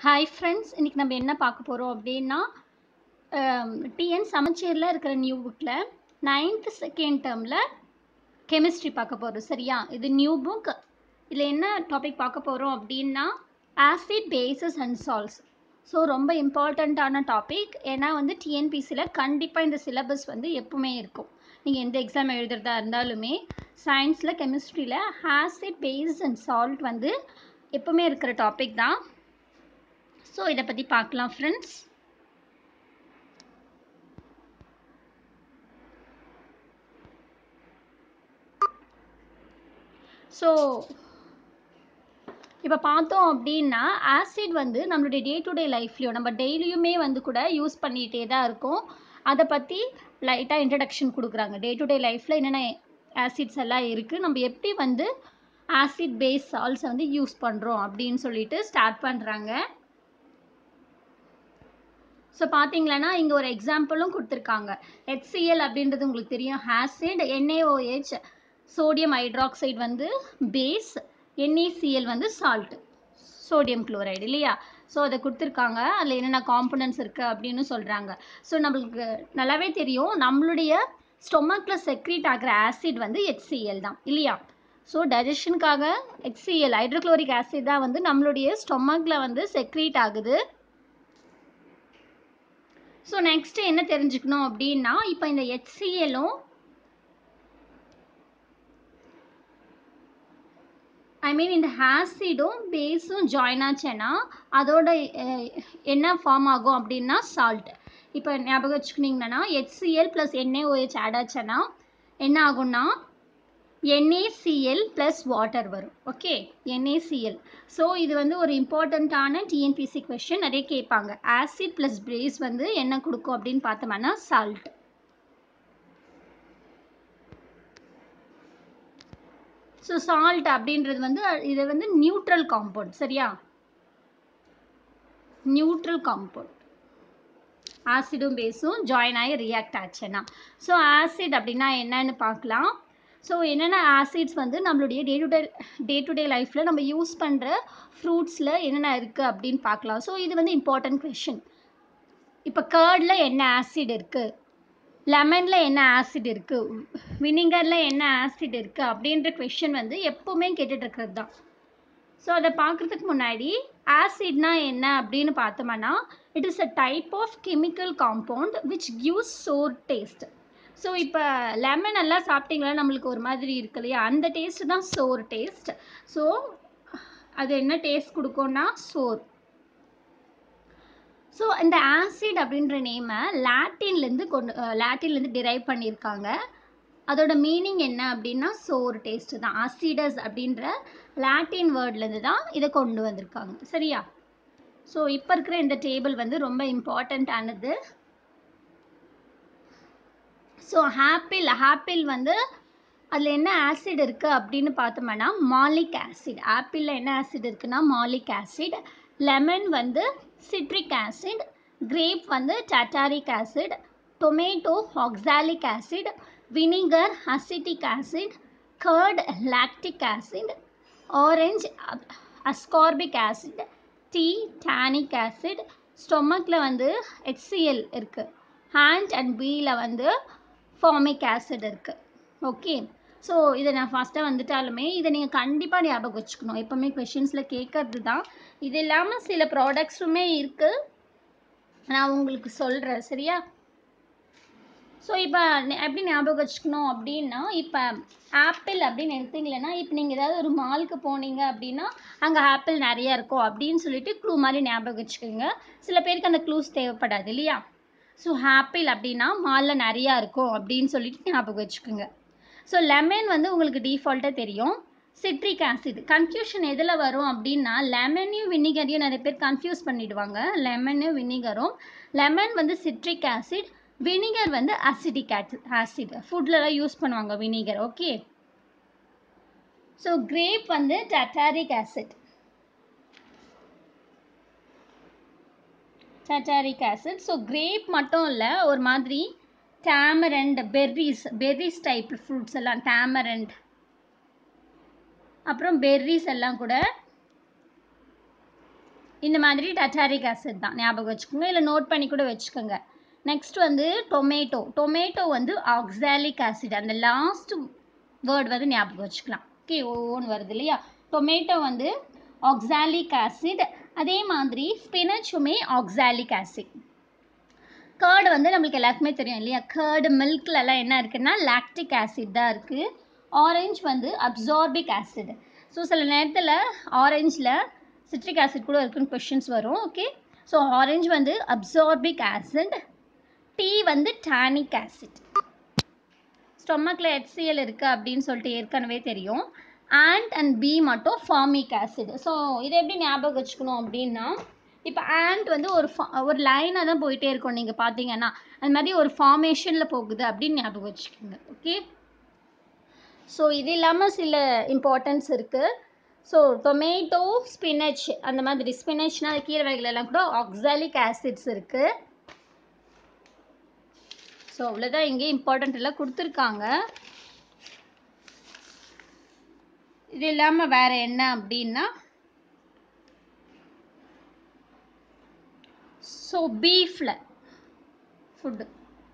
hi friends இன்றைக்கி நம்ம என்ன பார்க்க போகிறோம் அப்படின்னா டிஎன் சமச்சீரில் இருக்கிற நியூ புக்கில் நைன்த் செகண்ட் டேர்மில் கெமிஸ்ட்ரி பார்க்க போகிறோம் சரியா இது நியூ புக் இதில் என்ன டாபிக் பார்க்க போகிறோம் அப்படின்னா acid bases and salts so ரொம்ப இம்பார்ட்டண்ட்டான டாபிக் ஏன்னா வந்து டிஎன்பிசியில் கண்டிப்பாக இந்த சிலபஸ் வந்து எப்பவுமே இருக்கும் நீங்கள் எந்த எக்ஸாம் எழுதுறதா இருந்தாலுமே சயின்ஸில் கெமிஸ்ட்ரியில் ஆசிட் பேஸ் அண்ட் சால்ட் வந்து எப்பவுமே இருக்கிற டாபிக் தான் ஸோ இதை பற்றி பார்க்கலாம் ஃப்ரெண்ட்ஸ் ஸோ இப்போ பார்த்தோம் அப்படின்னா ஆசிட் வந்து நம்மளுடைய டே டு டே லைஃப்லையும் நம்ம டெய்லியுமே வந்து கூட யூஸ் பண்ணிகிட்டே தான் இருக்கோம் அதை பற்றி லைட்டாக இன்ட்ரடக்ஷன் கொடுக்குறாங்க டே டு டே லைஃப்பில் என்னென்ன ஆசிட்ஸ் எல்லாம் இருக்குது நம்ம எப்படி வந்து ஆசிட் பேஸ் சால்ட்ஸை வந்து யூஸ் பண்ணுறோம் அப்படின்னு சொல்லிட்டு ஸ்டார்ட் பண்ணுறாங்க ஸோ பார்த்தீங்களன்னா இங்கே ஒரு எக்ஸாம்பிளும் கொடுத்துருக்காங்க ஹெச்சிஎல் அப்படின்றது உங்களுக்கு தெரியும் ஆசிட் என்ஏஓஹெச் சோடியம் ஹைட்ராக்சைடு வந்து பேஸ் என்ஏசிஎல் வந்து சால்ட் சோடியம் குளோரைடு இல்லையா ஸோ அதை கொடுத்துருக்காங்க அதில் என்னென்ன காம்பனன்ட்ஸ் இருக்குது அப்படின்னு சொல்கிறாங்க ஸோ நம்மளுக்கு நல்லாவே தெரியும் நம்மளுடைய ஸ்டொமக்கில் செக்ரீட் ஆகிற ஆசிட் வந்து ஹெச்சிஎல் தான் இல்லையா ஸோ டைஜஷனுக்காக ஹெச்சிஎல் ஹைட்ரோக்ளோரிக் ஆசிட் தான் வந்து நம்மளுடைய ஸ்டொமக்கில் வந்து செக்ரீட் ஆகுது ஸோ நெக்ஸ்ட்டு என்ன தெரிஞ்சுக்கணும் அப்படின்னா இப்போ இந்த ஹெச்சிஎலும் ஐ மீன் இந்த ஆசிடும் பேஸும் ஜாயின் ஆச்சுன்னா அதோட என்ன ஃபார்ம் ஆகும் அப்படின்னா சால்ட் இப்போ ஞாபகம் வச்சுக்கினீங்கன்னா ஹெச்சிஎல் ப்ளஸ் என்ஏஓஹெச் ஆட் ஆச்சுன்னா என்ன ஆகும்னா என்ஏசிஎல் ப்ளஸ் வாட்டர் வரும் ஓகே என்ஏசிஎல் ஸோ இது வந்து ஒரு இம்பார்ட்டண்ட்டான டிஎன்பிசி கொஷின் நிறைய கேட்பாங்க ஆசிட் ப்ளஸ் பேஸ் வந்து என்ன கொடுக்கும் அப்படின்னு பார்த்தோம்னா சால்ட் ஸோ சால்ட் அப்படின்றது வந்து இது வந்து நியூட்ரல் காம்பவுண்ட் சரியா நியூட்ரல் காம்பவுண்ட் ஆசிடும் பேஸும் ஜாயின் ஆகி ரியாக்ட் ஆச்சுன்னா ஸோ ஆசிட் அப்படின்னா என்னன்னு பார்க்கலாம் ஸோ என்னென்ன ஆசிட்ஸ் வந்து நம்மளுடைய day to day day to day லைஃப்பில் நம்ம யூஸ் பண்ணுற ஃப்ரூட்ஸில் என்னென்ன இருக்குது அப்படின்னு பார்க்கலாம் ஸோ இது வந்து இம்பார்ட்டன்ட் கொஷின் இப்போ கேர்டில் என்ன ஆசிட் இருக்குது லெமனில் என்ன ஆசிட் இருக்குது வினிகரில் என்ன ஆசிட் இருக்குது அப்படின்ற கொஷின் வந்து எப்போவுமே கேட்டுட்ருக்கிறது தான் ஸோ அதை பார்க்குறதுக்கு முன்னாடி ஆசிட்னா என்ன அப்படின்னு பார்த்தோம்னா it is a type of chemical compound which gives sour taste so இப்போ லெமன் எல்லாம் சாப்பிட்டீங்களா நம்மளுக்கு ஒரு மாதிரி இருக்கு இல்லையா அந்த டேஸ்ட் தான் சோர் டேஸ்ட் ஸோ அது என்ன டேஸ்ட் கொடுக்கும்னா சோர் ஸோ இந்த ஆசிட் அப்படின்ற நேமை லாட்டின்லேருந்து கொண்டு லாட்டின்லேருந்து டிரைவ் பண்ணியிருக்காங்க அதோட மீனிங் என்ன அப்படின்னா சோர் டேஸ்ட் தான் ஆசிடஸ் அப்படின்ற லாட்டின் வேர்ட்லேருந்து தான் இதை கொண்டு வந்திருக்காங்க சரியா ஸோ இப்போ இருக்கிற இந்த டேபிள் வந்து ரொம்ப இம்பார்ட்டண்ட்டானது ஸோ ஆப்பிள் ஆப்பிள் வந்து அதில் என்ன ஆசிட் இருக்குது அப்படின்னு பார்த்தோம்னா மாலிக் ஆசிட் ஆப்பிளில் என்ன ஆசிட் இருக்குன்னா மாலிக் ஆசிட் லெமன் வந்து சிட்ரிக் ஆசிட் கிரேப் வந்து tartaric acid tomato oxalic acid vinegar acetic acid curd lactic acid orange ascorbic acid tea tannic acid ஸ்டொமக்கில் வந்து ஹெச்சிஎல் இருக்குது ஹேண்ட் அண்ட் பீயில் வந்து ஃபார்மிக் ஆசிட் இருக்குது ஓகே ஸோ இதை நான் ஃபஸ்ட்டாக வந்துட்டாலுமே இதை நீங்கள் கண்டிப்பாக ஞாபகம் வச்சுக்கணும் எப்போவுமே கொஷின்ஸில் கேட்கறது தான் இது இல்லாமல் சில ப்ராடக்ட்ஸுமே இருக்குது நான் உங்களுக்கு சொல்கிறேன் சரியா ஸோ இப்போ எப்படி ஞாபகம் வச்சுக்கணும் அப்படின்னா இப்போ ஆப்பிள் அப்படின்னு எடுத்தீங்களன்னா இப்போ நீங்கள் ஏதாவது ஒரு மாலுக்கு போனீங்க அப்படின்னா அங்கே ஆப்பிள் நிறையா இருக்கும் அப்படின்னு சொல்லிட்டு க்ளூ மாதிரி ஞாபகம் வச்சுக்கோங்க சில பேருக்கு அந்த க்ளூஸ் தேவைப்படாது இல்லையா ஸோ ஆப்பிள் அப்படின்னா மாலில் நிறையா இருக்கும் அப்படின்னு சொல்லிட்டு ஞாபகம் வச்சுக்கோங்க ஸோ லெமன் வந்து உங்களுக்கு டிஃபால்ட்டாக தெரியும் சிட்ரிக் ஆசிட் கன்ஃபியூஷன் எதில் வரும் அப்படின்னா லெமனையும் வினிகரையும் நிறைய பேர் கன்ஃபியூஸ் பண்ணிடுவாங்க லெமனும் வினிகரும் லெமன் வந்து சிட்ரிக் ஆசிட் வினிகர் வந்து அசிடிக் ஆசிட் ஃபுட்லலாம் யூஸ் பண்ணுவாங்க வினிகர் ஓகே ஸோ கிரேப் வந்து tartaric acid tartaric acid so grape மட்டும் இல்லை ஒரு மாதிரி tamarind berries berries type fruits எல்லாம் டேமரண்ட் அப்புறம் பெர்ரிஸ் எல்லாம் கூட இந்த மாதிரி டட்டாரிக் ஆசிட் தான் ஞாபகம் வச்சுக்கோங்க இல்லை நோட் பண்ணி கூட வச்சுக்கோங்க நெக்ஸ்ட் வந்து டொமேட்டோ டொமேட்டோ வந்து ஆக்சாலிக் ஆசிட் அந்த லாஸ்ட் வேர்ட் வந்து ஞாபகம் வச்சுக்கலாம் ஓகே ஒவ்வொன்று வருது இல்லையா டொமேட்டோ வந்து ஆக்சாலிக் ஆசிட் அதே மாதிரி ஸ்பினச்சுமே ஆக்சாலிக் ஆசிட் கேர்டு வந்து நம்மளுக்கு எல்லாருக்குமே தெரியும் இல்லையா கேர்டு மில்க்லலாம் என்ன இருக்குன்னா லாக்டிக் ஆசிட் தான் இருக்குது ஆரஞ்சு வந்து அப்சார்பிக் ஆசிட் ஸோ சில நேரத்தில் ஆரஞ்சில் சிட்ரிக் ஆசிட் கூட இருக்குன்னு கொஷின்ஸ் வரும் ஓகே ஸோ ஆரஞ்சு வந்து அப்சார்பிக் ஆசிட் டீ வந்து டானிக் ஆசிட் ஸ்டொமக்கில் ஹெச்சிஎல் இருக்குது அப்படின்னு சொல்லிட்டு ஏற்கனவே தெரியும் ஆண்ட் அண்ட் பி மட்டும் ஃபார்மிக் ஆசிட் ஸோ இதை எப்படி ஞாபகம் வச்சுக்கணும் அப்படின்னா இப்போ ஆண்ட் வந்து ஒரு fa- ஒரு லைனாக தான் போயிட்டே இருக்கும் நீங்கள் பார்த்தீங்கன்னா அது மாதிரி ஒரு ஃபார்மேஷனில் போகுது அப்படின்னு ஞாபகம் வச்சுக்கோங்க ஓகே ஸோ இது இல்லாமல் சில இம்பார்ட்டன்ஸ் இருக்குது ஸோ டொமேட்டோ ஸ்பினச் அந்த மாதிரி ஸ்பினச்னா கீரை வகைகள் எல்லாம் கூட ஆக்சாலிக் ஆசிட்ஸ் இருக்குது ஸோ அவ்வளோதான் இங்கே இம்பார்ட்டன்ட் எல்லாம் கொடுத்துருக்காங்க இது இல்லாமல் வேறு என்ன அப்படின்னா ஸோ பீஃபில் ஃபுட்டு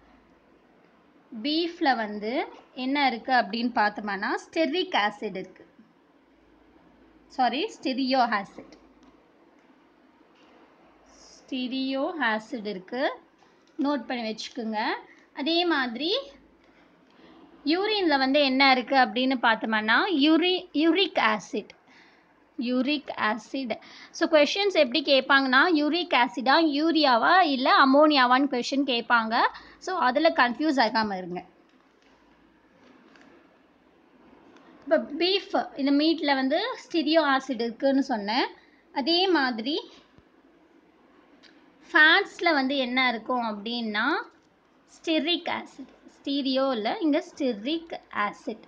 பீஃபில் வந்து என்ன இருக்குது அப்படின்னு பார்த்தோம்னா ஸ்டெரிக் ஆசிட் இருக்குது sorry stereo acid stereo acid இருக்குது நோட் பண்ணி வச்சுக்கோங்க அதே மாதிரி யூரினில் வந்து என்ன இருக்குது அப்படின்னு பார்த்தோம்னா யூரி uric acid uric acid so questions எப்படி கேட்பாங்கன்னா யூரிக் ஆசிடா யூரியாவா இல்லை அமோனியாவான்னு கொஷின் கேட்பாங்க ஸோ அதில் கன்ஃபியூஸ் ஆகாமல் இருங்க இப்போ பீஃப் இந்த மீட்டில் வந்து ஸ்டிரியோ ஆசிட் இருக்குன்னு சொன்னேன் அதே மாதிரி ஃபேட்ஸில் வந்து என்ன இருக்கும் அப்படின்னா ஸ்டெரிக் ஆசிட் ஸ்டீரியோ இல்லை இங்கே ஸ்டெரிக் ஆசிட்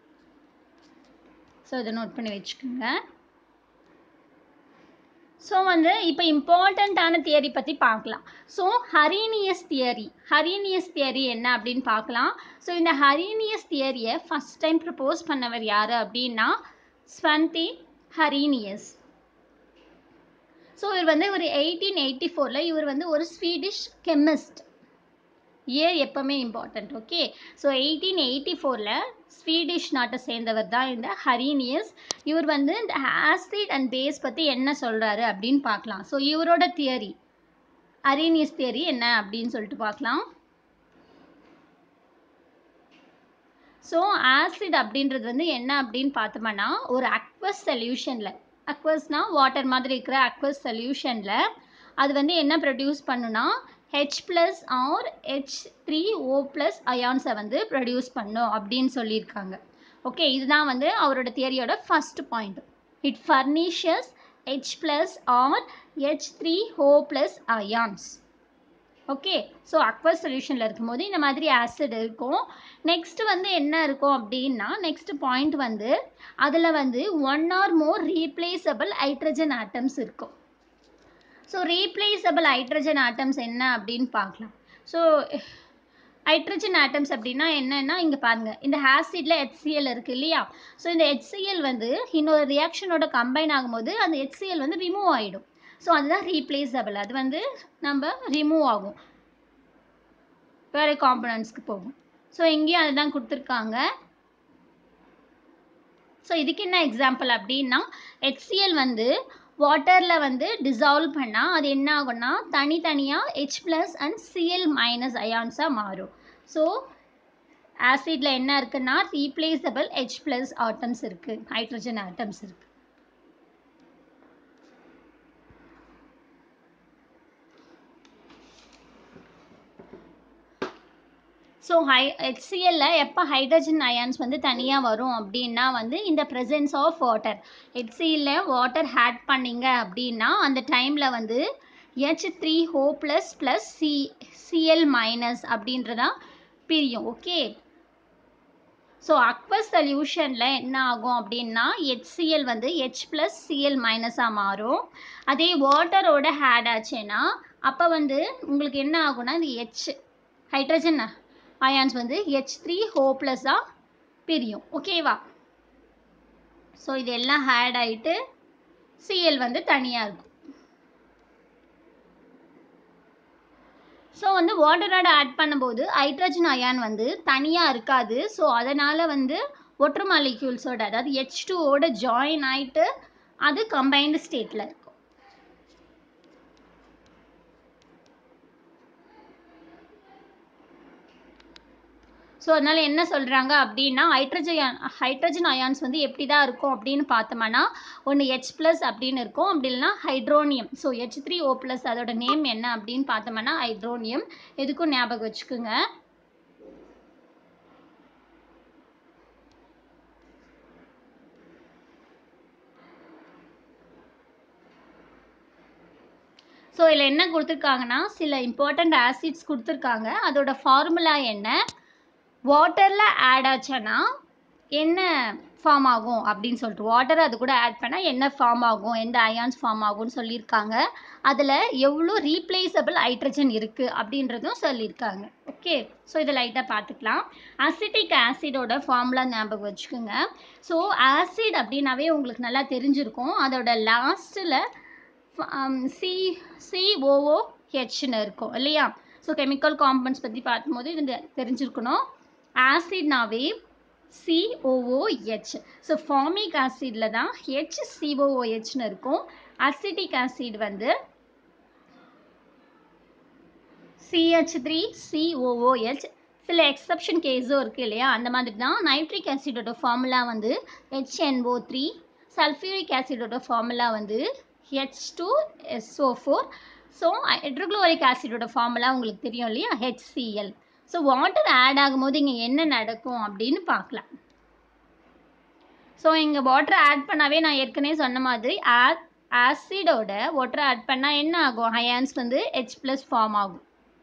ஸோ இதை நோட் பண்ணி வச்சுக்கோங்க ஸோ வந்து இப்போ இம்பார்ட்டண்ட்டான தியரி பற்றி பார்க்கலாம் so Arrhenius theory Arrhenius theory என்ன அப்படின்னு பார்க்கலாம் ஸோ இந்த ஹரீனியஸ் தியரியை ஃபஸ்ட் டைம் ப்ரப்போஸ் பண்ணவர் யார் அப்படின்னா ஸ்வந்தி ஹரீனியஸ் ஸோ இவர் வந்து ஒரு எயிட்டீன் எயிட்டி ஃபோரில் இவர் வந்து ஒரு ஸ்வீடிஷ் கெமிஸ்ட் இயர் எப்போவுமே important okay so eighteen eighty ஃபோரில் ஸ்வீடிஷ் நாட்டை சேர்ந்தவர் தான் இந்த ஹரீனியஸ் இவர் வந்து இந்த ஆசிட் அண்ட் பேஸ் பற்றி என்ன சொல்கிறாரு அப்படின்னு பார்க்கலாம் ஸோ இவரோட தியரி ஹரீனியஸ் தியரி என்ன அப்படின்னு சொல்லிட்டு பார்க்கலாம் ஸோ ஆசிட் அப்படின்றது வந்து என்ன அப்படின்னு பார்த்தோம்னா ஒரு அக்வஸ் சொல்யூஷனில் அக்வஸ்னால் வாட்டர் மாதிரி இருக்கிற அக்வஸ் சொல்யூஷனில் அது வந்து என்ன ப்ரொடியூஸ் பண்ணுனா H plus or H three O plus அயான்ஸை வந்து ப்ரொடியூஸ் பண்ணும் அப்படின்னு சொல்லியிருக்காங்க ஓகே இதுதான் வந்து அவரோட தியரியோட first point it furnishes H plus or H three O plus ions okay so aqueous சொல்யூஷனில் இருக்கும்போது இந்த மாதிரி ஆசிட் இருக்கும் நெக்ஸ்ட் வந்து என்ன இருக்கும் அப்படின்னா நெக்ஸ்ட் பாயிண்ட் வந்து அதில் வந்து one or more replaceable hydrogen atoms இருக்கும் ஸோ ரீப்ளேசபிள் ஹைட்ரஜன் ஆட்டம்ஸ் என்ன அப்படின்னு பார்க்கலாம் ஸோ ஹைட்ரஜன் ஆட்டம்ஸ் அப்படின்னா என்னன்னா இங்கே பாருங்கள் இந்த ஆசிடில் HCl இருக்குது இல்லையா ஸோ இந்த HCl வந்து இன்னொரு ரியாக்ஷனோட கம்பைன் ஆகும்போது அந்த HCl வந்து ரிமூவ் ஆகிடும் ஸோ அதுதான் ரீப்ளேசபிள் அது வந்து நம்ம ரிமூவ் ஆகும் வேறு காம்பனன்ட்ஸ்க்கு போகும் ஸோ இங்கேயும் அதுதான் கொடுத்துருக்காங்க ஸோ இதுக்கு என்ன எக்ஸாம்பிள் அப்படின்னா HCl வந்து வாட்டரில் வந்து டிசால்வ் பண்ணால் அது என்ன ஆகும்னா தனித்தனியாக H plus and Cl minus அயான்ஸாக மாறும் ஸோ ஆசிடில் என்ன இருக்குன்னா ரீப்ளேசபிள் ஹெச் ப்ளஸ் ஆட்டம்ஸ் இருக்குது ஹைட்ரஜன் ஆட்டம்ஸ் இருக்குது ஸோ ஹை ஹெச்சிஎல்ல எப்போ ஹைட்ரஜன் அயான்ஸ் வந்து தனியாக வரும் அப்படின்னா வந்து இந்த ப்ரெசன்ஸ் ஆஃப் வாட்டர் ஹெச்சிஎல்ல வாட்டர் ஆட் பண்ணீங்க அப்படின்னா அந்த டைமில் வந்து H three O plus plus C Cl minus அப்படின்றதா பிரியும் ஓகே ஸோ அக்வஸ் சொல்யூஷனில் என்ன ஆகும் அப்படின்னா ஹெச்சிஎல் வந்து ஹெச் ப்ளஸ் சிஎல் மைனஸாக மாறும் அதே வாட்டரோட ஆட் ஆச்சுன்னா அப்போ வந்து உங்களுக்கு என்ன ஆகும்னா இந்த ஹெச் ஹைட்ரஜன் அயான்ஸ் வந்து ஹெச் த்ரீ ஹோப்லெஸ்ஸாக பிரியும் ஓகேவா ஸோ இது எல்லாம் ஆட் ஆகிட்டு சிஎல் வந்து தனியாக இருக்கும் ஸோ வந்து வாட்டரோட ஆட் பண்ணும்போது ஹைட்ரஜன் அயான் வந்து தனியாக இருக்காது ஸோ அதனால் வந்து ஒற்று மாலிக்யூல்ஸோட அதாவது ஹெச் டூவோட ஜாயின் ஆயிட்டு அது கம்பைன்டு ஸ்டேட்டில் இருக்கும் ஸோ அதனால் என்ன சொல்கிறாங்க அப்படின்னா ஹைட்ரஜன் ஹைட்ரஜன் அயான்ஸ் வந்து எப்படி தான் இருக்கும் அப்படின்னு பார்த்தோம்னா ஒன்று ஹெச் ப்ளஸ் அப்படின்னு இருக்கும் அப்படி இல்லைன்னா hydronium so H three O plus அதோட நேம் என்ன அப்படின்னு பார்த்தோம்னா ஹைட்ரோனியம் எதுக்கும் ஞாபகம் வச்சுக்கோங்க ஸோ இதில் என்ன கொடுத்துருக்காங்கன்னா சில இம்பார்ட்டண்ட் ஆசிட்ஸ் கொடுத்துருக்காங்க அதோட ஃபார்முலா என்ன வாட்டரில் ஆட் ஆச்சுன்னா என்ன ஃபார்ம் ஆகும் அப்படின்னு சொல்லிட்டு வாட்டர் அது கூட ஆட் பண்ணால் என்ன ஃபார்ம் ஆகும் எந்த அயான்ஸ் ஃபார்ம் ஆகும்னு சொல்லியிருக்காங்க அதில் எவ்வளோ ரீப்ளேசபிள் ஹைட்ரஜன் இருக்குது அப்படின்றதும் சொல்லியிருக்காங்க ஓகே ஸோ இதை லைட்டாக பார்த்துக்கலாம் அசிட்டிக் ஆசிடோட ஃபார்முலா ஞாபகம் வச்சுக்கோங்க ஸோ ஆசிட் அப்படின்னாவே உங்களுக்கு நல்லா தெரிஞ்சிருக்கும் அதோட லாஸ்ட்டில் சி சிஓஓஹெச்னு இருக்கும் இல்லையா ஸோ கெமிக்கல் காம்பவுண்ட்ஸ் பற்றி பார்க்கும்போது இது தெரிஞ்சிருக்கணும் ஆசிட்னாவே சிஓஓஹெச் ஸோ ஃபார்மிக் ஆசிடில் தான் ஹெச் சிஓஓஹெச்னு இருக்கும் அசிட்டிக் ஆசிட் வந்து சிஹெச் த்ரீ சிஓஓஹெச் சில எக்ஸப்ஷன் கேஸும் இருக்குது இல்லையா அந்த மாதிரி தான் நைட்ரிக் ஆசிடோட ஃபார்முலா வந்து ஹெச்என்ஓ த்ரீ சல்ஃபியூரிக் ஆசிடோட ஃபார்முலா வந்து H two SO four so hydrochloric ஆசிடோட ஃபார்முலா உங்களுக்கு தெரியும் இல்லையா ஹெச்சிஎல் ஸோ வாட்டர் ஆட் ஆகும்போது இங்கே என்ன நடக்கும் அப்படின்னு பார்க்கலாம் ஸோ இங்கே வாட்டர் ஆட் பண்ணாவே நான் ஏற்கனவே சொன்ன மாதிரி ஆசிடோட வாட்டர் ஆட் பண்ணால் என்ன ஆகும் அயான்ஸ் வந்து ஹெச் ப்ளஸ் ஃபார்ம் ஆகும்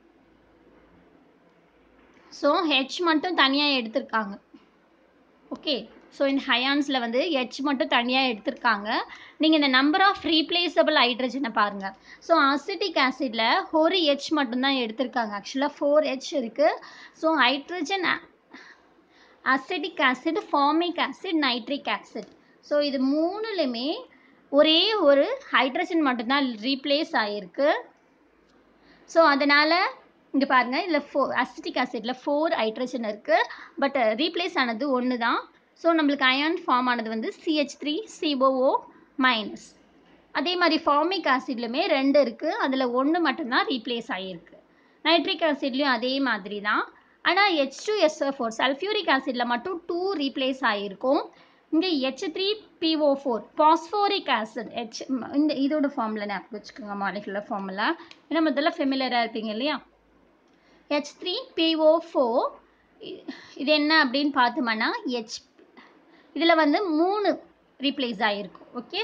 ஸோ ஹெச் மட்டும் தனியாக எடுத்திருக்காங்க ஓகே ஸோ இந்த ஹயான்ஸில் வந்து ஹெச் மட்டும் தனியாக எடுத்திருக்காங்க நீங்கள் இந்த நம்பர் ஆஃப் ரீப்ளேசபிள் ஹைட்ரஜனை பாருங்கள் ஸோ அசிட்டிக் ஆசிடில் ஒரு ஹெச் மட்டும்தான் எடுத்திருக்காங்க ஆக்சுவலாக ஃபோர் ஹெச் இருக்குது so hydrogen acetic acid formic acid nitric acid so இது மூணுலையுமே ஒரே ஒரு ஹைட்ரஜன் மட்டும்தான் ரீப்ளேஸ் ஆகிருக்கு ஸோ அதனால் இங்கே பாருங்கள் இதில் ஃபோ அசிட்டிக் ஆசிட்டில் ஃபோர் ஹைட்ரஜன் இருக்குது பட் ரீப்ளேஸ் ஆனது ஒன்று தான் ஸோ நம்மளுக்கு அயான் ஃபார்ம் ஆனது வந்து சிஹெச் த்ரீ சிஓஓ மைனஸ் அதே மாதிரி ஃபார்மிக் ஆசிட்லையுமே ரெண்டு இருக்குது அதில் ஒன்று மட்டும்தான் ரீப்ளேஸ் ஆகியிருக்கு நைட்ரிக் ஆசிட்லேயும் அதே மாதிரி தான் ஆனால் H two SO four sulphuric ஆசிடில் மட்டும் டூ ரீப்ளேஸ் ஆகியிருக்கும் இங்கே H three P O four phosphoric acid H இந்த இதோட ஃபார்மில் ஞாபகம் வச்சுக்கோங்க மாலிகுலர் ஃபார்முலா ஏன்னா முதல்ல ஃபெமிலியராக இருப்பீங்க இல்லையா ஹெச் த்ரீ பிஓ ஃபோர் இது என்ன அப்படின்னு பார்த்தோம்னா ஹெச் இதில் வந்து மூணு ரீப்ளேஸ் ஆகிருக்கும் ஓகே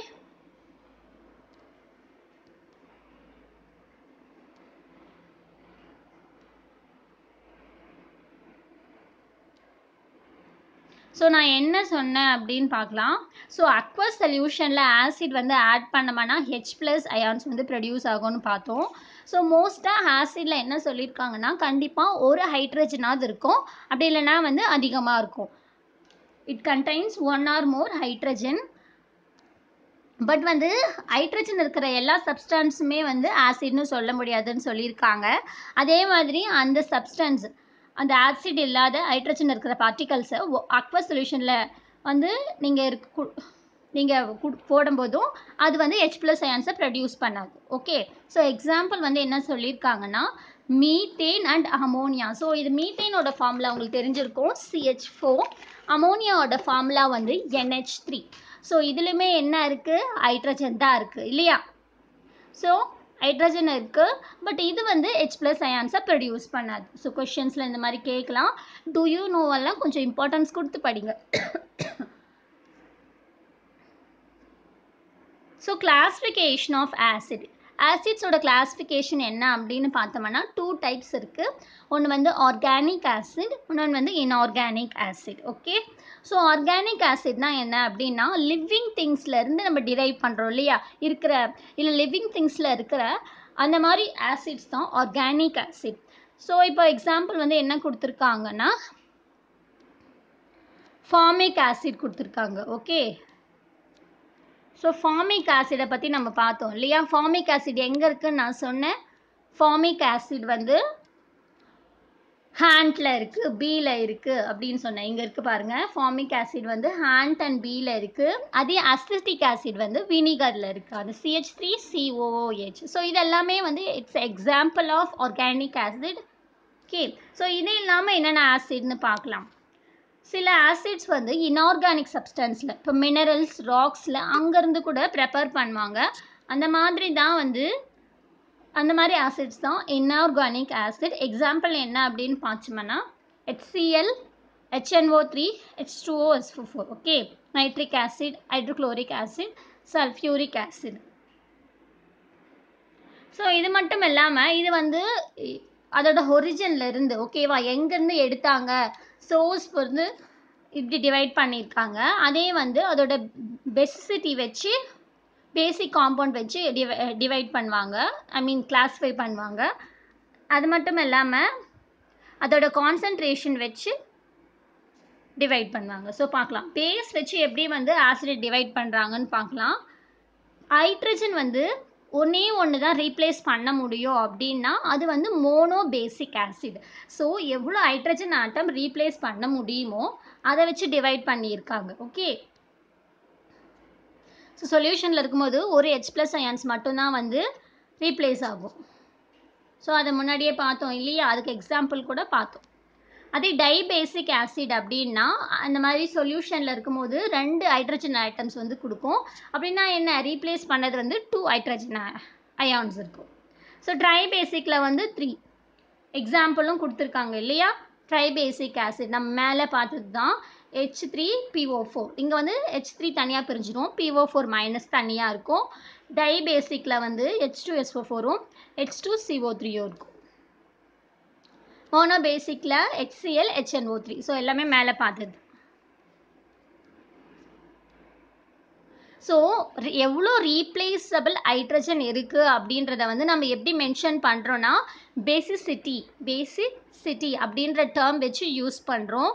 ஸோ நான் என்ன சொன்னேன் அப்படின்னு பார்க்கலாம் ஸோ அக்வஸ் சொல்யூஷனில் ஆசிட் வந்து ஆட் பண்ணோம்னா ஹெச் ப்ளஸ் அயான்ஸ் வந்து ப்ரொடியூஸ் ஆகும்னு பார்த்தோம் ஸோ மோஸ்ட்டாக ஆசிடில் என்ன சொல்லியிருக்காங்கன்னா கண்டிப்பாக ஒரு ஹைட்ரஜனாவது இருக்கும் அப்படி இல்லைன்னா வந்து அதிகமாக இருக்கும் it contains one or more hydrogen but வந்து ஹைட்ரஜன் இருக்கிற எல்லா சப்ஸ்டன்ஸுமே வந்து ஆசிட்னு சொல்ல முடியாதுன்னு சொல்லியிருக்காங்க அதே மாதிரி அந்த சப்ஸ்டன்ஸ் அந்த ஆசிட் இல்லாத ஹைட்ரஜன் இருக்கிற பார்ட்டிகல்ஸை அக்வஸ் சொல்யூஷனில் வந்து நீங்கள் இருக்கு நீங்கள் போடும்போதும் அது வந்து ஹெச் ப்ளஸ் அயான்ஸை ப்ரொடியூஸ் பண்ணாது ஓகே ஸோ எக்ஸாம்பிள் வந்து என்ன சொல்லியிருக்காங்கன்னா மீத்தேன் அண்ட் அமோனியா ஸோ இது மீத்தேனோட ஃபார்முலா உங்களுக்கு தெரிஞ்சிருக்கும் சிஹெச் ஃபோர் அமோனியாவோட ஃபார்முலா வந்து என்ஹெச் த்ரீ ஸோ இதுலேயுமே என்ன இருக்குது ஹைட்ரஜன் தான் இருக்குது இல்லையா ஸோ ஹைட்ரஜன் இருக்குது பட் இது வந்து ஹெச் ப்ளஸ் அயான்ஸை ப்ரொடியூஸ் பண்ணாது ஸோ கொஷின்ஸில் இந்த மாதிரி கேட்கலாம் டூ யூ நோவெல்லாம் கொஞ்சம் இம்பார்ட்டன்ஸ் கொடுத்து படிங்க ஸோ கிளாஸிஃபிகேஷன் ஆஃப் ஆசிட் ஆசிட்ஸோட கிளாஸிஃபிகேஷன் என்ன அப்படின்னு பார்த்தோம்னா டூ டைப்ஸ் இருக்குது ஒன்று வந்து ஆர்கானிக் ஆசிட் இன்னொன்று வந்து inorganic acid okay so organic ஆசிட்னா என்ன அப்படின்னா லிவிங் திங்ஸ்லேருந்து நம்ம டிரைவ் பண்ணுறோம் இல்லையா இருக்கிற இல்லை லிவிங் திங்ஸில் இருக்கிற அந்த மாதிரி ஆசிட்ஸ் தான் ஆர்கானிக் ஆசிட் ஸோ இப்போ எக்ஸாம்பிள் வந்து என்ன கொடுத்துருக்காங்கன்னா ஃபார்மிக் ஆசிட் கொடுத்துருக்காங்க ஓகே ஸோ ஃபார்மிக் ஆசிடை பற்றி நம்ம பார்த்தோம் இல்லையா ஃபார்மிக் ஆசிட் எங்கே இருக்குன்னு நான் சொன்னேன் ஃபார்மிக் ஆசிட் வந்து ஹேண்டில் இருக்குது பியில் இருக்குது அப்படின்னு சொன்னேன் இங்கே இருக்குது பாருங்கள் ஃபார்மிக் ஆசிட் வந்து ஹேண்ட் அண்ட் பியில் இருக்குது அதே அசிட்டிக் ஆசிட் வந்து வினிகரில் இருக்குது அது சிஹெச் த்ரீ சிஓஓஹெச் ஸோ இது எல்லாமே வந்து it's example of organic acid okay so இது இல்லாமல் என்னென்ன ஆசிட்னு பார்க்கலாம் சில ஆசிட்ஸ் வந்து இன்ஆர்கானிக் சப்ஸ்டன்ஸில் இப்போ மினரல்ஸ் ராக்ஸில் அங்கேருந்து கூட ப்ரிப்பேர் பண்ணுவாங்க அந்த மாதிரி தான் வந்து அந்த மாதிரி ஆசிட்ஸ் தான் இன்ஆர்கானிக் ஆசிட் எக்ஸாம்பிள் என்ன அப்படின்னு பார்த்தோம்னா HCl HNO three H two O S four okay nitric acid hydrochloric acid sulphuric acid so இது மட்டும் இல்லாமல் இது வந்து இ- அதோட ஒரிஜின்ல இருந்து ஓகேவா எங்கேருந்து எடுத்தாங்க சோர்ஸ் வந்து இப்படி டிவைட் பண்ணியிருக்காங்க அதே வந்து அதோட பெசிசிட்டி வச்சு பேசிக் காம்பவுண்ட் வச்சு டிவைட் பண்ணுவாங்க ஐ மீன் கிளாஸிஃபை பண்ணுவாங்க அது மட்டும் இல்லாமல் அதோட கான்சன்ட்ரேஷன் வச்சு டிவைட் பண்ணுவாங்க ஸோ பார்க்கலாம் பேஸ் வச்சு எப்படி வந்து ஆசிட் டிவைட் பண்ணுறாங்கன்னு பார்க்கலாம் ஹைட்ரஜன் வந்து ஒன்றே ஒன்று தான் ரீப்ளேஸ் பண்ண முடியும் அப்படின்னா அது வந்து மோனோ பேசிக் ஆசிட் ஸோ எவ்வளோ ஹைட்ரஜன் ஆட்டம் ரீப்ளேஸ் பண்ண முடியுமோ அதை வச்சு டிவைட் பண்ணியிருக்காங்க ஓகே ஸோ சொல்யூஷனில் இருக்கும்போது ஒரு ஹெச் ப்ளஸ் அயான்ஸ் மட்டும்தான் வந்து ரீப்ளேஸ் ஆகும் ஸோ அதை முன்னாடியே பார்த்தோம் இல்லையா அதுக்கு எக்ஸாம்பிள் கூட பார்த்தோம் அதே டைபேசிக் ஆசிட் அப்படின்னா அந்த மாதிரி சொல்யூஷனில் இருக்கும்போது ரெண்டு ஹைட்ரஜன் ஐட்டம்ஸ் வந்து கொடுக்கும் அப்படின்னா என்ன ரீப்ளேஸ் பண்ணது வந்து டூ ஹைட்ரஜன் அயான்ஸ் இருக்கும் ஸோ ட்ரைபேசிக்கில் வந்து த்ரீ எக்ஸாம்பிளும் கொடுத்துருக்காங்க இல்லையா ட்ரைபேசிக் ஆசிட் நம்ம மேலே பார்த்தது தான் ஹெச் த்ரீ பிஓ ஃபோர் இங்கே வந்து ஹெச் த்ரீ தனியாக பிரிஞ்சிடும் பிஓ ஃபோர் மைனஸ் தனியாக இருக்கும் டைபேசிக்கில் வந்து ஹெச் டூ எஸ்ஓ ஃபோரும் ஹெச் டூ சிஓ த்ரீயும் இருக்கும் மோனோ பேசிக்கில் ஹெச்சிஎல் ஹெச்என்ஓ த்ரீ ஸோ எல்லாமே மேலே பார்த்தது ஸோ எவ்வளோ ரீப்ளேஸபிள் ஹைட்ரஜன் இருக்குது அப்படின்றத வந்து நம்ம எப்படி மென்ஷன் பண்ணுறோன்னா பேசிசிட்டி பேசிசிட்டி அப்படின்ற டேர்ம் வச்சு யூஸ் பண்ணுறோம்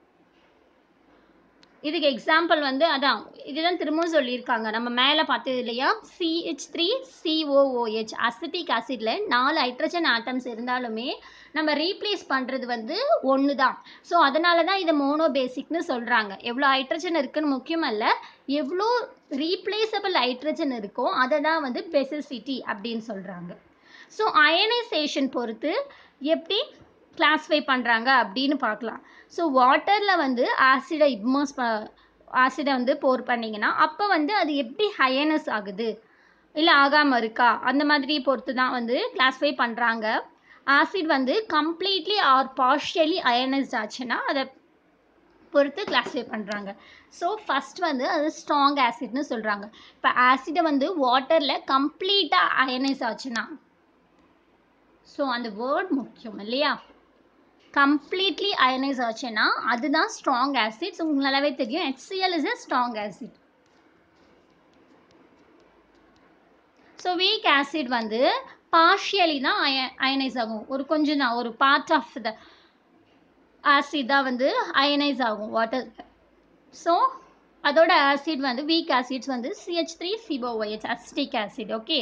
இதுக்கு எக்ஸாம்பிள் வந்து அதான் இதுதான் திரும்பவும் சொல்லியிருக்காங்க நம்ம மேலே பார்த்தது இல்லையா சிஹெச் த்ரீ சிஓஓஹெச் அசிட்டிக் ஆசிடில் நாலு ஹைட்ரஜன் ஆட்டம்ஸ் இருந்தாலுமே நம்ம ரீப்ளேஸ் பண்ணுறது வந்து ஒன்று தான் ஸோ அதனால தான் இதை மோனோ பேசிக்னு சொல்கிறாங்க எவ்வளோ ஹைட்ரஜன் இருக்குன்னு முக்கியம் அல்ல எவ்வளோ ரீப்ளேசபிள் ஹைட்ரஜன் இருக்கோ அதை தான் வந்து பெசிசிட்டி அப்படின்னு சொல்கிறாங்க ஸோ அயனைசேஷன் பொறுத்து எப்படி கிளாஸிஃபை பண்ணுறாங்க அப்படின்னு பார்க்கலாம் ஸோ வாட்டரில் வந்து ஆசிடை இப்மோஸ் ப ஆசிடை வந்து போர் பண்ணிங்கன்னா அப்போ வந்து அது எப்படி ஹயனஸ் ஆகுது இல்லை ஆகாமல் இருக்கா அந்த மாதிரி பொறுத்து தான் வந்து கிளாஸிஃபை பண்ணுறாங்க ஆசிட் வந்து கம்ப்ளீட்லி ஆர் பார்ஷியலி அயனைஸ்ட் ஆச்சுன்னா அதை பொறுத்து கிளாஸிஃபை பண்ணுறாங்க ஸோ ஃபஸ்ட் வந்து அது ஸ்ட்ராங் ஆசிட்னு சொல்கிறாங்க இப்போ ஆசிடை வந்து வாட்டரில் கம்ப்ளீட்டாக அயனைஸ் ஆச்சுன்னா ஸோ அந்த வேர்ட் முக்கியம் இல்லையா கம்ப்ளீட்லி அயனைஸ் ஆச்சுன்னா அதுதான் ஸ்ட்ராங் ஆசிட் ஸோ உங்களுக்கு நல்லாவே தெரியும் HCl is a strong acid so weak acid வந்து பார்ஷியலி தான் அய அயனைஸ் ஆகும் ஒரு கொஞ்சம் தான் ஒரு பார்ட் ஆஃப் த ஆசிட் தான் வந்து அயனைஸ் ஆகும் வாட்டர் ஸோ அதோட ஆசிட் வந்து வீக் ஆசிட்ஸ் வந்து சிஹெச் த்ரீ சிபோஒய்ஹெச் அசிட்டிக் ஆசிட் ஓகே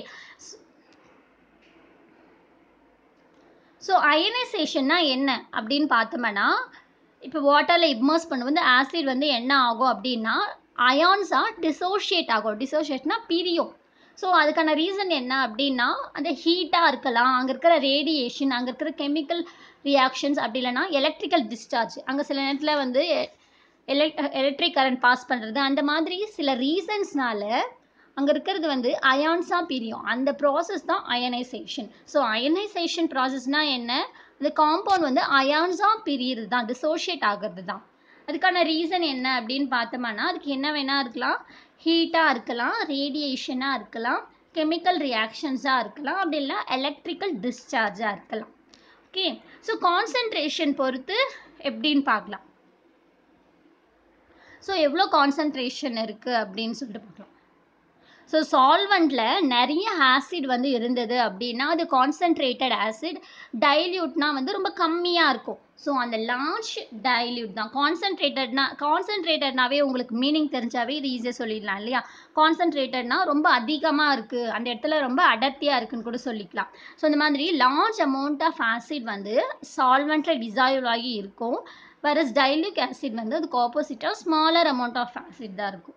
ஸோ அயனைசேஷன்னா என்ன அப்படின்னு பார்த்தோம்னா இப்போ வாட்டரில் இப்மர்ஸ் பண்ணும்போது ஆசிட் வந்து என்ன ஆகும் அப்படின்னா அயான்ஸாக டிசோஷியேட் ஆகும் டிசோஷியேட்னா பிரியும் ஸோ அதுக்கான ரீசன் என்ன அப்படின்னா அந்த ஹீட்டாக இருக்கலாம் அங்கே இருக்கிற ரேடியேஷன் அங்கே இருக்கிற கெமிக்கல் ரியாக்ஷன்ஸ் அப்படி இல்லைன்னா எலக்ட்ரிக்கல் டிஸ்சார்ஜ் அங்கே சில நேரத்தில் வந்து எலக்ட் எலக்ட்ரிக் கரண்ட் பாஸ் பண்ணுறது அந்த மாதிரி சில ரீசன்ஸ்னால அங்கே இருக்கிறது வந்து அயான்ஸாக பிரியும் அந்த ப்ராசஸ் தான் அயனைசேஷன் ஸோ அயனைசேஷன் ப்ராசஸ்னால் என்ன அந்த காம்பவுண்ட் வந்து அயான்ஸாக பிரியிறது தான் டிசோஷியேட் ஆகிறது தான் அதுக்கான ரீசன் என்ன அப்படின்னு பார்த்தோம்னா அதுக்கு என்ன வேணால் இருக்கலாம் ஹீட்டாக இருக்கலாம் ரேடியேஷனாக இருக்கலாம் கெமிக்கல் ரியாக்ஷன்ஸாக இருக்கலாம் அப்படி இல்லை எலக்ட்ரிக்கல் டிஸ்சார்ஜாக இருக்கலாம் ஓகே ஸோ கான்சன்ட்ரேஷன் பொறுத்து எப்படின்னு பார்க்கலாம் ஸோ எவ்வளோ கான்சன்ட்ரேஷன் இருக்குது அப்படின்னு சொல்லிட்டு பார்க்கலாம் ஸோ சால்வெண்ட்டில் நிறைய ஆசிட் வந்து இருந்தது அப்படின்னா அது கான்சன்ட்ரேட்டட் ஆசிட் டைல்யூட்னா வந்து ரொம்ப கம்மியாக இருக்கும் ஸோ அந்த லார்ஜ் டைல்யூட் தான் கான்சன்ட்ரேட்டட்னா கான்சன்ட்ரேட்டட்னாவே உங்களுக்கு மீனிங் தெரிஞ்சாவே இது ஈஸியாக சொல்லிடலாம் இல்லையா கான்சன்ட்ரேட்டட்னா ரொம்ப அதிகமாக இருக்குது அந்த இடத்துல ரொம்ப அடர்த்தியாக இருக்குன்னு கூட சொல்லிக்கலாம் ஸோ இந்த மாதிரி லார்ஜ் அமௌண்ட் ஆஃப் ஆசிட் வந்து சால்வெண்ட்டில் டிசால்வ் ஆகி இருக்கும் வரஸ் டைலிக் ஆசிட் வந்து அதுக்கு ஆப்போசிட்டாக ஸ்மாலர் அமௌண்ட் ஆஃப் ஆசிட் தான் இருக்கும்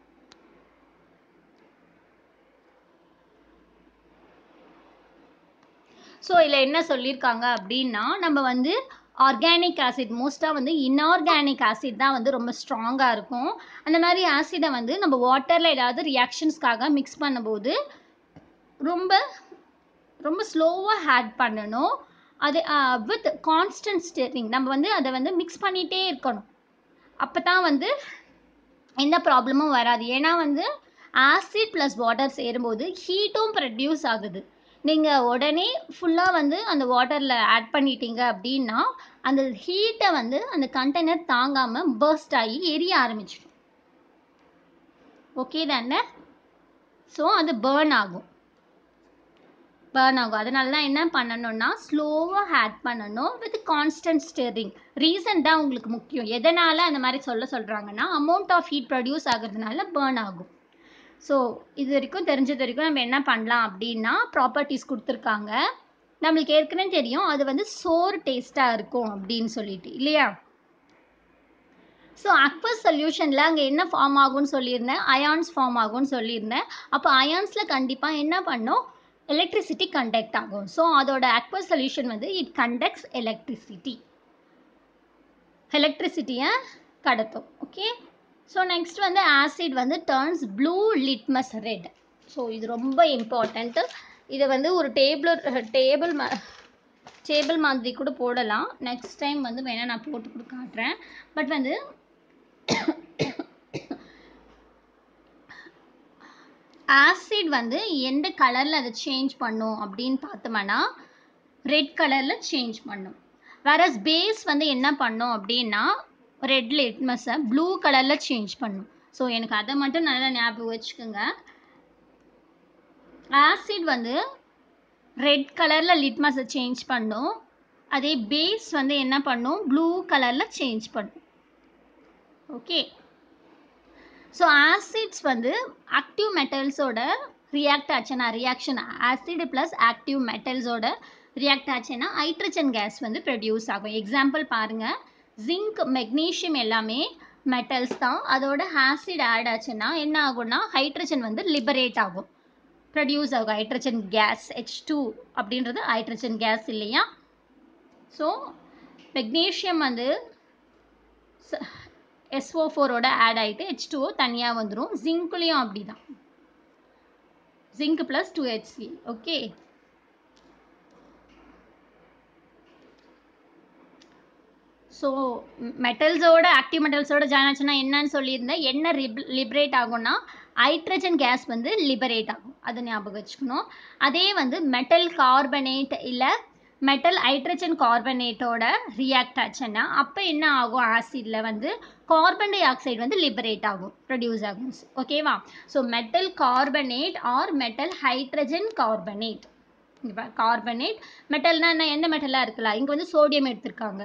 ஸோ இதில் என்ன சொல்லியிருக்காங்க அப்படின்னா நம்ம வந்து ஆர்கானிக் ஆசிட் மோஸ்ட்டாக வந்து இன்ஆர்கானிக் ஆசிட் தான் வந்து ரொம்ப ஸ்ட்ராங்காக இருக்கும் அந்த மாதிரி ஆசிடை வந்து நம்ம வாட்டரில் ஏதாவது ரியாக்ஷன்ஸ்க்காக மிக்ஸ் பண்ணும்போது ரொம்ப ரொம்ப ஸ்லோவாக ஆட் பண்ணணும் அது வித் கான்ஸ்டன்ட் ஸ்டெரிங் நம்ம வந்து அதை வந்து மிக்ஸ் பண்ணிகிட்டே இருக்கணும் அப்போ தான் வந்து எந்த ப்ராப்ளமும் வராது ஏன்னா வந்து ஆசிட் ப்ளஸ் வாட்டர் சேரும்போது ஹீட்டும் ப்ரொடியூஸ் ஆகுது நீங்கள் உடனே ஃபுல்லாக வந்து அந்த வாட்டரில் ஆட் பண்ணிட்டீங்க அப்படின்னா அந்த ஹீட்டை வந்து அந்த கண்டெய்னர் தாங்காமல் பர்ஸ்ட் ஆகி எரிய ஆரம்பிச்சிடும் ஓகே தானே ஸோ அது பேர்ன் ஆகும் பேர்ன் ஆகும் அதனால தான் என்ன பண்ணணும்னா ஸ்லோவாக ஆட் பண்ணணும் வித் கான்ஸ்டன்ட் ஸ்டெரிங் ரீசன் தான் உங்களுக்கு முக்கியம் எதனால் அந்த மாதிரி சொல்ல சொல்கிறாங்கன்னா அமௌண்ட் ஆஃப் ஹீட் ப்ரொடியூஸ் ஆகுறதுனால பேர்ன் ஆகும் ஸோ இது வரைக்கும் தெரிஞ்சது வரைக்கும் நம்ம என்ன பண்ணலாம் அப்படின்னா ப்ராப்பர்ட்டிஸ் கொடுத்துருக்காங்க நம்மளுக்கு ஏற்கனவே தெரியும் அது வந்து சோர் டேஸ்ட்டாக இருக்கும் அப்படின்னு சொல்லிட்டு இல்லையா ஸோ அக்வஸ் சொல்யூஷனில் அங்கே என்ன ஃபார்ம் ஆகும்னு சொல்லியிருந்தேன் அயான்ஸ் ஃபார்ம் ஆகும்னு சொல்லியிருந்தேன் அப்போ அயான்ஸில் கண்டிப்பாக என்ன பண்ணும் எலக்ட்ரிசிட்டி கண்டக்ட் ஆகும் ஸோ அதோட அக்வஸ் சொல்யூஷன் வந்து இட் கண்டக்ட்ஸ் எலக்ட்ரிசிட்டி எலக்ட்ரிசிட்டியை கடத்தும் ஓகே ஸோ நெக்ஸ்ட் வந்து ஆசிட் வந்து turns blue litmus red so இது ரொம்ப இம்பார்ட்டண்ட்டு இதை வந்து ஒரு டேபிள் டேபிள் மா டேபிள் மாதிரி கூட போடலாம் நெக்ஸ்ட் டைம் வந்து வேணால் நான் போட்டு கூட காட்டுறேன் பட் வந்து ஆசிட் வந்து எந்த கலரில் அதை சேஞ்ச் பண்ணும் அப்படின்னு பார்த்தோம்னா ரெட் கலரில் சேஞ்ச் பண்ணும் வேற பேஸ் வந்து என்ன பண்ணும் அப்படின்னா ரெட் லிட்மஸை ப்ளூ கலரில் சேஞ்ச் பண்ணும் ஸோ எனக்கு அதை மட்டும் நல்லா ஞாபகம் வச்சுக்கோங்க ஆசிட் வந்து ரெட் கலரில் லிட்மஸை சேஞ்ச் பண்ணும் அதே பேஸ் வந்து என்ன பண்ணும் ப்ளூ கலரில் சேஞ்ச் பண்ணும் ஓகே ஸோ ஆசிட்ஸ் வந்து ஆக்டிவ் மெட்டல்ஸோட ரியாக்ட் ஆச்சுன்னா ரியாக்ஷன் ஆசிட் ப்ளஸ் ஆக்டிவ் மெட்டல்ஸோட ரியாக்ட் ஆச்சுன்னா ஹைட்ரஜன் கேஸ் வந்து ப்ரொடியூஸ் ஆகும் எக்ஸாம்பிள் பாருங்கள் ஜிங்க் மெக்னீஷியம் எல்லாமே மெட்டல்ஸ் தான் அதோட ஆசிட் ஆட் ஆச்சுன்னா என்ன ஆகும்னா ஹைட்ரஜன் வந்து லிபரேட் ஆகும் ப்ரொடியூஸ் ஆகும் ஹைட்ரஜன் கேஸ் ஹெச் டூ அப்படின்றது ஹைட்ரஜன் கேஸ் இல்லையா ஸோ மெக்னீஷியம் வந்து எஸ்ஓ ஃபோரோட ஆட் ஆகிட்டு ஹெச் டூஓ தனியாக வந்துடும் ஜிங்க்லேயும் அப்படி தான் zinc plus two H C okay so மெட்டல்ஸோட ஆக்டிவ் மெட்டல்ஸோட ஜாயின் ஆச்சுன்னா என்னன்னு சொல்லியிருந்தேன் என்ன ரிப் லிபரேட் ஆகும்னா ஹைட்ரஜன் கேஸ் வந்து லிபரேட் ஆகும் அதை ஞாபகம் வச்சுக்கணும் அதே வந்து மெட்டல் கார்பனேட் இல்லை மெட்டல் ஹைட்ரஜன் கார்பனேட்டோட ரியாக்ட் ஆச்சுன்னா அப்போ என்ன ஆகும் ஆசிடில் வந்து கார்பன் டை ஆக்சைடு வந்து லிபரேட் ஆகும் ப்ரொடியூஸ் ஆகும் ஓகேவா so metal carbonate or metal hydrogen carbonate இங்கே கார்பனேட் மெட்டல்னா என்ன எந்த மெட்டலாக இருக்கலாம் இங்கே வந்து சோடியம் எடுத்திருக்காங்க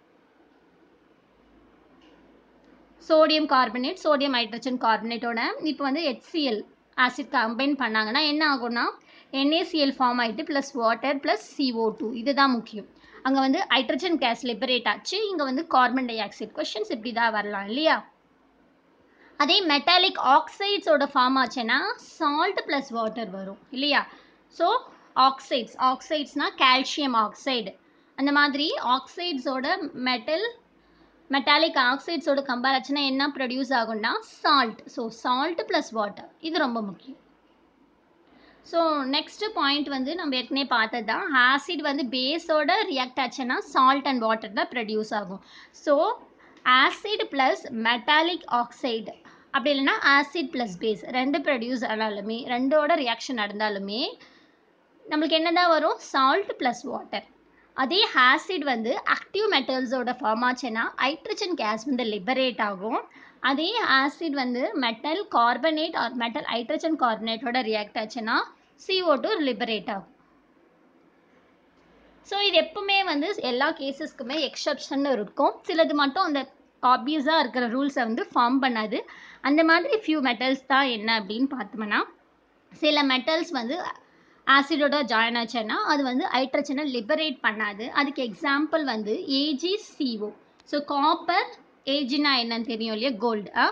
சோடியம் கார்பனேட் சோடியம் ஹைட்ரஜன் கார்பனேட்டோட இப்போ வந்து ஹெச்சிஎல் ஆசிட் கம்பைன் பண்ணாங்கன்னா என்ன ஆகும்னா NaCl ஃபார்ம் ஆகிட்டு plus water plus CO2 two இதுதான் முக்கியம் அங்கே வந்து ஹைட்ரஜன் கேஸ் லிபரேட் ஆச்சு இங்கே வந்து கார்பன் டை ஆக்சைடு கொஷின்ஸ் இப்படி தான் வரலாம் இல்லையா அதே மெட்டாலிக் ஆக்சைட்ஸோட ஃபார்ம் ஆச்சுன்னா சால்ட் ப்ளஸ் வாட்டர் வரும் இல்லையா ஸோ ஆக்சைட்ஸ் ஆக்சைட்ஸ்னால் கால்சியம் ஆக்சைடு அந்த மாதிரி ஆக்சைட்ஸோட மெட்டல் மெட்டாலிக் ஆக்சைட்ஸோட கம்பேர் ஆச்சுன்னா என்ன ப்ரொடியூஸ் ஆகும்னா salt so salt plus water இது ரொம்ப முக்கியம் ஸோ நெக்ஸ்ட் பாயிண்ட் வந்து நம்ம ஏற்கனவே பார்த்தது தான் ஆசிட் வந்து பேஸோட ரியாக்ட் ஆச்சுன்னா சால்ட் அண்ட் வாட்டர் தான் ப்ரொடியூஸ் ஆகும் so acid plus metallic oxide அப்படி இல்லைன்னா ஆசிட் ப்ளஸ் பேஸ் ரெண்டு ப்ரொடியூஸ் ஆனாலுமே ரெண்டோட ரியாக்ஷன் நடந்தாலுமே நம்மளுக்கு என்ன தான் வரும் சால்ட் ப்ளஸ் வாட்டர் அதே ஆசிட் வந்து ஆக்டிவ் மெட்டல்ஸோட ஃபார்ம் ஆச்சுன்னா ஹைட்ரஜன் கேஸ் வந்து லிபரேட் ஆகும் அதே ஆசிட் வந்து metal carbonate or metal hydrogen கார்பனேட்டோட ரியாக்ட் ஆச்சுன்னா CO2 டூ லிபரேட் ஆகும் ஸோ இது எப்பவுமே வந்து எல்லா கேசஸ்க்குமே எக்ஸப்ஷன் இருக்கும் சிலது மட்டும் அந்த ஆப்வியஸாக இருக்கிற ரூல்ஸை வந்து ஃபார்ம் பண்ணாது அந்த மாதிரி ஃபியூ மெட்டல்ஸ் தான் என்ன அப்படின்னு பார்த்தோம்னா சில மெட்டல்ஸ் வந்து ஆசிடோட ஜாயின் ஆச்சுன்னா அது வந்து ஹைட்ரஜனை லிபரேட் பண்ணாது அதுக்கு எக்ஸாம்பிள் வந்து ஏஜிசிஓ ஸோ காப்பர் ஏஜினா என்னன்னு தெரியும் இல்லையா கோல்டு ஆ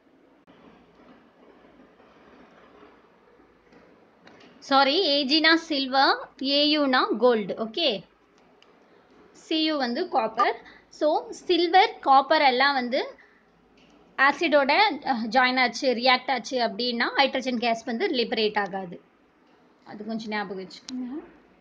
சாரி ஏஜினா சில்வர் ஏயுனா கோல்டு ஓகே சியு வந்து காப்பர் ஸோ சில்வர் காப்பர் எல்லாம் வந்து ஆசிடோட ஜாயின் ஆச்சு ரியாக்ட் ஆச்சு அப்படின்னா ஹைட்ரஜன் கேஸ் வந்து லிபரேட் ஆகாது அது கொஞ்சம் ஞாபகம் வச்சுக்கோங்க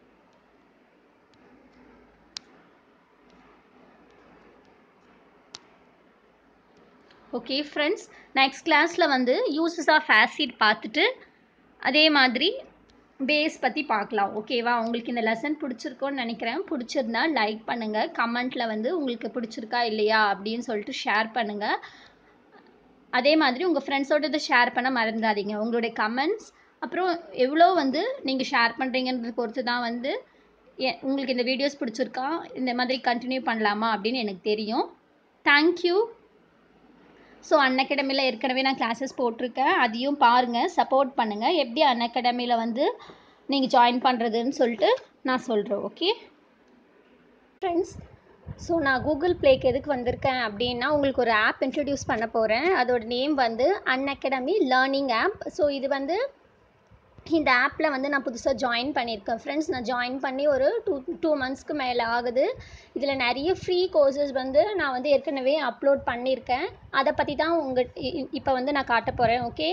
ஓகே ஃப்ரெண்ட்ஸ் நெக்ஸ்ட் கிளாஸில் வந்து யூசஸ் ஆஃப் ஆசிட் பார்த்துட்டு அதே மாதிரி பேஸ் பற்றி பார்க்கலாம் ஓகேவா உங்களுக்கு இந்த லெசன் பிடிச்சிருக்கோன்னு நினைக்கிறேன் பிடிச்சிருந்தா லைக் பண்ணுங்கள் கமெண்ட்டில் வந்து உங்களுக்கு பிடிச்சிருக்கா இல்லையா அப்படின்னு சொல்லிட்டு ஷேர் பண்ணுங்கள் அதே மாதிரி உங்கள் ஃப்ரெண்ட்ஸோட இதை ஷேர் பண்ண மறந்துடாதீங்க உங்களுடைய கமெண்ட்ஸ் அப்புறம் எவ்வளோ வந்து நீங்கள் ஷேர் பண்ணுறீங்கன்றது பொறுத்து தான் வந்து எ- உங்களுக்கு இந்த வீடியோஸ் பிடிச்சிருக்கா இந்த மாதிரி கண்டினியூ பண்ணலாமா அப்படின்னு எனக்கு தெரியும் தேங்க்யூ ஸோ அன்அகாடமியில் ஏற்கனவே நான் கிளாஸஸ் போட்டிருக்கேன் அதையும் பாருங்கள் சப்போர்ட் பண்ணுங்கள் எப்படி அன்அகாடமியில் வந்து நீங்கள் ஜாயின் பண்ணுறதுன்னு சொல்லிட்டு நான் சொல்கிறேன் ஓகே ஃப்ரெண்ட்ஸ் ஸோ நான் கூகுள் ப்ளேக்கு எதுக்கு வந்திருக்கேன் அப்படின்னா உங்களுக்கு ஒரு ஆப் இன்ட்ரடியூஸ் பண்ண போகிறேன் அதோட நேம் வந்து அன்அகாடமி லேர்னிங் ஆப் ஸோ இது வந்து இந்த ஆப்பில் வந்து நான் புதுசாக ஜாயின் பண்ணியிருக்கேன் ஃப்ரெண்ட்ஸ் நான் ஜாயின் பண்ணி ஒரு டூ டூ மந்த்ஸ்க்கு மேலே ஆகுது இதில் நிறைய ஃப்ரீ கோர்சஸ் வந்து நான் வந்து ஏற்கனவே அப்லோட் பண்ணியிருக்கேன் அதை பற்றி தான் உங்கள் இப்போ வந்து நான் காட்ட போகிறேன் ஓகே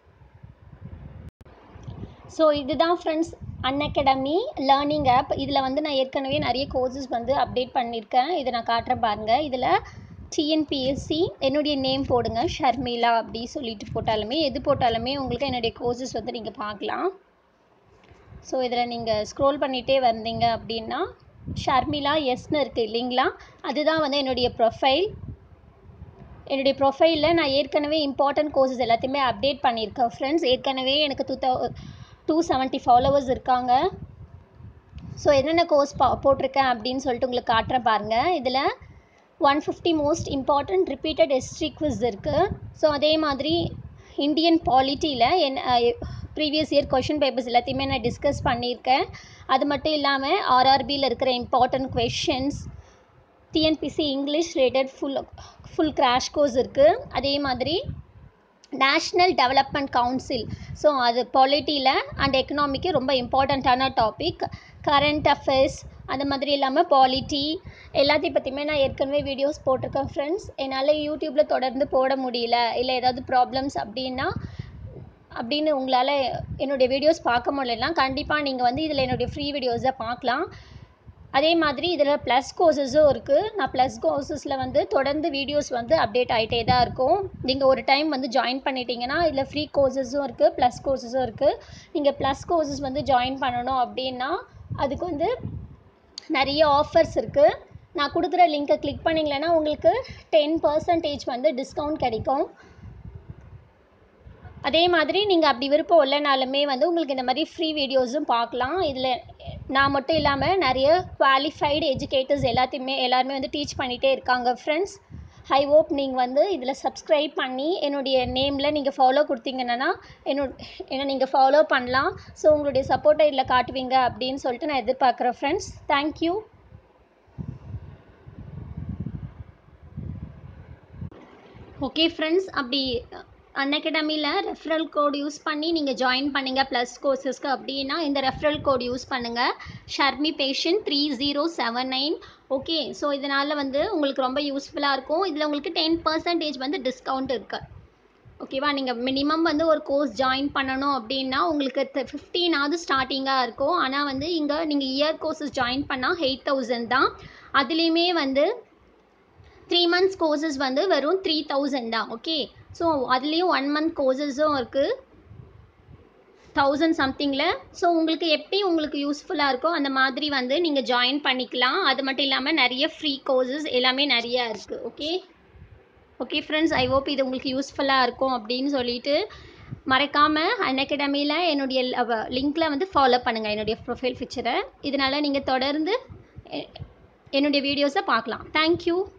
ஸோ இதுதான் ஃப்ரெண்ட்ஸ் அன்அகாடமி லேர்னிங் ஆப் இதில் வந்து நான் ஏற்கனவே நிறைய கோர்சஸ் வந்து அப்டேட் பண்ணியிருக்கேன் இதை நான் காட்டுறேன் பாருங்கள் இதில் டிஎன்பிஎஸ்சி என்னுடைய நேம் போடுங்க ஷர்மிளா அப்படி சொல்லிட்டு போட்டாலுமே எது போட்டாலுமே உங்களுக்கு என்னுடைய கோர்சஸ் வந்து நீங்கள் பார்க்கலாம் ஸோ இதில் நீங்கள் ஸ்க்ரோல் பண்ணிகிட்டே வந்தீங்க அப்படின்னா ஷர்மிளா எஸ்னு இருக்குது இல்லைங்களா அதுதான் வந்து என்னுடைய ப்ரொஃபைல் என்னுடைய ப்ரொஃபைலில் நான் ஏற்கனவே இம்பார்ட்டன்ட் கோர்சஸ் எல்லாத்தையுமே அப்டேட் பண்ணியிருக்கேன் ஃப்ரெண்ட்ஸ் ஏற்கனவே எனக்கு two thou two seventy followers இருக்காங்க ஸோ என்னென்ன கோர்ஸ் பா போட்டிருக்கேன் அப்படின்னு சொல்லிட்டு உங்களுக்கு காட்டுறேன் பாருங்கள் இதில் one fifty most important repeated history quiz இருக்குது ஸோ அதே மாதிரி இந்தியன் பாலிட்டியில் என்ன ப்ரீவியஸ் இயர் கொஷின் பேப்பர்ஸ் எல்லாத்தையுமே நான் டிஸ்கஸ் பண்ணியிருக்கேன் அது மட்டும் இல்லாமல் ஆர்ஆர்பியில் இருக்கிற important questions TNPSC English related full full crash course இருக்குது அதே மாதிரி நேஷ்னல் டெவலப்மெண்ட் கவுன்சில் ஸோ அது பொலிட்டியில் அண்ட் எக்கனாமிக்கு ரொம்ப இம்பார்ட்டண்ட்டான டாபிக் கரண்ட் அஃபேர்ஸ் அந்த மாதிரி இல்லாமல் பாலிட்டி எல்லாத்தையும் பற்றியுமே நான் ஏற்கனவே வீடியோஸ் போட்டிருக்கேன் ஃப்ரெண்ட்ஸ் என்னால் யூடியூப்பில் தொடர்ந்து போட முடியல இல்லை ஏதாவது ப்ராப்ளம்ஸ் அப்படின்னா அப்படின்னு உங்களால் என்னுடைய வீடியோஸ் பார்க்க முடியலனா கண்டிப்பாக நீங்கள் வந்து இதில் என்னுடைய ஃப்ரீ வீடியோஸை பார்க்கலாம் அதே மாதிரி இதில் ப்ளஸ் கோர்சஸும் இருக்குது நான் ப்ளஸ் கோர்சஸில் வந்து தொடர்ந்து வீடியோஸ் வந்து அப்டேட் ஆகிட்டே தான் இருக்கும் நீங்கள் ஒரு டைம் வந்து ஜாயின் பண்ணிட்டீங்கன்னா இதில் ஃப்ரீ கோர்சஸும் இருக்குது ப்ளஸ் கோர்சஸும் இருக்குது நீங்கள் ப்ளஸ் கோர்சஸ் வந்து ஜாயின் பண்ணணும் அப்படின்னா அதுக்கு வந்து நிறைய ஆஃபர்ஸ் இருக்குது நான் கொடுக்குற லிங்க்கை கிளிக் பண்ணிங்களேன்னா உங்களுக்கு டென் பர்சன்டேஜ் வந்து டிஸ்கவுண்ட் கிடைக்கும் அதே மாதிரி நீங்கள் அப்படி விருப்பம் இல்லைனாலுமே வந்து உங்களுக்கு இந்த மாதிரி ஃப்ரீ வீடியோஸும் பார்க்கலாம் இதில் நான் மட்டும் இல்லாமல் நிறைய குவாலிஃபைடு எஜுகேட்டர்ஸ் எல்லாத்தையுமே எல்லாருமே வந்து டீச் பண்ணிகிட்டே இருக்காங்க ஃப்ரெண்ட்ஸ் ஐ ஹோப் நீங்கள் வந்து இதில் சப்ஸ்கிரைப் பண்ணி என்னுடைய நேமில் நீங்கள் ஃபாலோ கொடுத்தீங்கன்னா என்னோட என்ன நீங்கள் ஃபாலோ பண்ணலாம் ஸோ உங்களுடைய சப்போர்ட்டை இதில் காட்டுவீங்க அப்படின்னு சொல்லிட்டு நான் எதிர்பார்க்குறேன் ஃப்ரெண்ட்ஸ் தேங்க்யூ ஓகே ஃப்ரெண்ட்ஸ் அப்படி அன்அகாடமியில் ரெஃபரல் கோட் யூஸ் பண்ணி நீங்கள் ஜாயின் பண்ணீங்க ப்ளஸ் கோர்சஸ்க்கு அப்படின்னா இந்த ரெஃபரல் கோட் யூஸ் பண்ணுங்கள் Sharmi passion three zero seven nine okay so இதனால் வந்து உங்களுக்கு ரொம்ப யூஸ்ஃபுல்லாக இருக்கும் இதில் உங்களுக்கு டென் பர்சன்டேஜ் வந்து டிஸ்கவுண்ட் இருக்குது ஓகேவா நீங்கள் மினிமம் வந்து ஒரு கோர்ஸ் ஜாயின் பண்ணணும் அப்படின்னா உங்களுக்கு ஃபிஃப்டீனாவது ஸ்டார்டிங்காக இருக்கும் ஆனால் வந்து இங்கே நீங்கள் இயர் கோர்சஸ் ஜாயின் பண்ணால் எயிட் தௌசண்ட் தான் அதுலேயுமே வந்து த்ரீ மந்த்ஸ் கோர்சஸ் வந்து வெறும் த்ரீ தௌசண்ட் தான் ஓகே ஸோ அதுலேயும் ஒன் மந்த் கோர்சஸும் இருக்குது தௌசண்ட் சம்திங்கில் ஸோ உங்களுக்கு எப்படி உங்களுக்கு யூஸ்ஃபுல்லாக இருக்கோ அந்த மாதிரி வந்து நீங்கள் ஜாயின் பண்ணிக்கலாம் அது மட்டும் இல்லாமல் நிறைய ஃப்ரீ கோர்சஸ் எல்லாமே நிறையா இருக்குது okay okay friends I hope இது உங்களுக்கு யூஸ்ஃபுல்லாக இருக்கும் அப்படின்னு சொல்லிட்டு மறக்காமல் அன் அகாடமியில் என்னுடைய லிங்க்கில் வந்து ஃபாலோ பண்ணுங்கள் என்னுடைய ப்ரொஃபைல் பிக்சரை இதனால் நீங்கள் தொடர்ந்து எ- என்னுடைய வீடியோஸை பார்க்கலாம் தேங்க்யூ